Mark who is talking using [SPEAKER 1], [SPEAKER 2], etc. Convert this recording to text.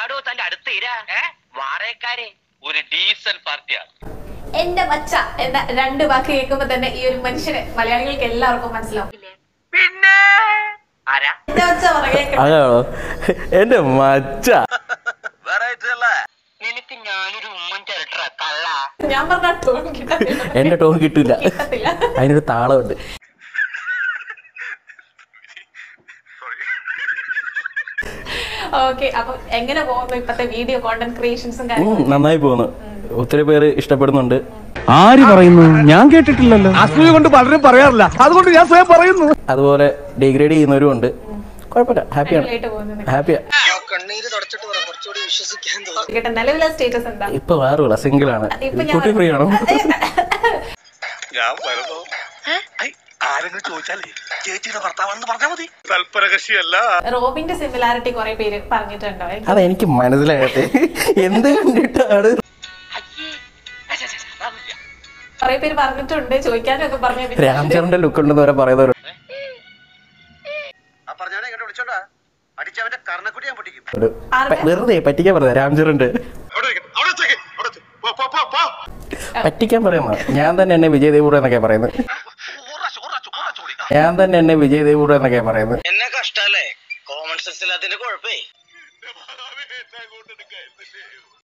[SPEAKER 1] ആരാടോ തന്റെ അടുത്ത് ഇര ഏ വാടകക്കാരെ ഒരു ഡീസൽ പാർട്ടിയാണ്
[SPEAKER 2] എന്റെ മച്ച എന്ന രണ്ട് വാക്ക് കേൾക്കുമ്പോ തന്നെ ഈ ഒരു മനുഷ്യന് മലയാളികൾക്ക് എല്ലാവർക്കും മനസ്സിലാവും
[SPEAKER 1] പിന്നെ ആരാ
[SPEAKER 2] എന്റെ മച്ച പുറകെ
[SPEAKER 3] അതാണോ എന്റെ മച്ച
[SPEAKER 1] നിനക്ക് ഞാനൊരു ഉമ്മൻ ചിരട്ട കള്ള
[SPEAKER 2] ഞാൻ പറഞ്ഞ ടോൺ കിട്ടത്തില്ല
[SPEAKER 3] എന്റെ ടോൺ കിട്ടില്ല
[SPEAKER 2] കിട്ടത്തില്ല
[SPEAKER 3] അതിനൊരു താളമുണ്ട്
[SPEAKER 2] ഓക്കെ അപ്പൊ എങ്ങനെ പോകുന്നു ഇപ്പത്തെ വീഡിയോ കോണ്ടന്റ് ക്രിയേഷൻസും
[SPEAKER 3] ഉം,
[SPEAKER 2] കാര്യങ്ങളും
[SPEAKER 3] നന്നായി പോകുന്നു ഒത്തിരി പേര് ഇഷ്ടപ്പെടുന്നുണ്ട്
[SPEAKER 4] ആര് പറയുന്നു ഞാൻ കേട്ടിട്ടില്ലല്ലോ അസൂയ കൊണ്ട് പലരും പറയാറില്ല അതുകൊണ്ട് ഞാൻ സ്വയം പറയുന്നു
[SPEAKER 3] അതുപോലെ ഡിഗ്രേഡ് ചെയ്യുന്നവരും ഉണ്ട് കുഴപ്പമില്ല ഹാപ്പിയാണ്
[SPEAKER 2] അടിപൊളിയായിട്ട് പോകുന്നു
[SPEAKER 3] ഹാപ്പിയാ
[SPEAKER 2] കേട്ടോ നിലവിലെ സ്റ്റേറ്റസ് എന്താ
[SPEAKER 3] ഇപ്പൊ വേറുള്ള സിംഗിൾ ആണ്
[SPEAKER 2] ഇപ്പൊ
[SPEAKER 3] കുട്ടി ഫ്രീ ആണോ
[SPEAKER 5] ഞാൻ വരുന്നു ഐ, ആരെങ്കിലും ചോദിച്ചാലേ ചേച്ചിയുടെ ഭർത്താവാണെന്ന് പറഞ്ഞാൽ മതി തൽപരകക്ഷിയല്ല
[SPEAKER 2] റോബിന്റെ സിമിലാരിറ്റി കുറെ പേര് പറഞ്ഞിട്ടുണ്ടോ എനിക്ക്
[SPEAKER 3] അതെനിക്ക് മനസ്സിലാകട്ടെ എന്ത് കണ്ടിട്ടാണ്
[SPEAKER 2] കുറെ പേര് പറഞ്ഞിട്ടുണ്ട് ചോദിക്കാനൊക്കെ പറഞ്ഞു
[SPEAKER 3] രാംചന്ദ്രന്റെ ലുക്ക് ഉണ്ടെന്ന് വരെ പറയുന്നവരുണ്ട്
[SPEAKER 5] ആ പറഞ്ഞാണെ ഇങ്ങോട്ട് വിളിച്ചോണ്ടാ അടിച്ചവന്റെ കർണക്കുട്ടി ഞാൻ പൊട്ടിക്കും
[SPEAKER 2] ആർക്കാ?
[SPEAKER 3] വെറുതെ പറ്റിക്കാൻ പറഞ്ഞ രാംചന്ദ്രന്റെ
[SPEAKER 5] അവിടെ വെക്ക്, അവിടെ വെച്ചേക്ക്, അവിടെ വെച്ച്. പോ, പോ, പോ, പോ.
[SPEAKER 3] പറ്റിക്കാൻ പറയുന്ന ഞാൻ തന്നെ എന്നെ വിജയ് ദേവൂടെ എന്നൊക്കെ പറയുന്നത്
[SPEAKER 5] ഊറച്ചു, ഊറച്ചു, ഊറച്ചു കൂടി.
[SPEAKER 3] ഞാൻ തന്നെ എന്നെ വിജയ് ദേവൂടെ എന്നൊക്കെ പറയുന്നത്
[SPEAKER 5] എന്നെ കഷ്ടല്ലേ കോമൺ സെൻസ് ഇല്ലാത്തതിന്റെ കുഴപ്പേ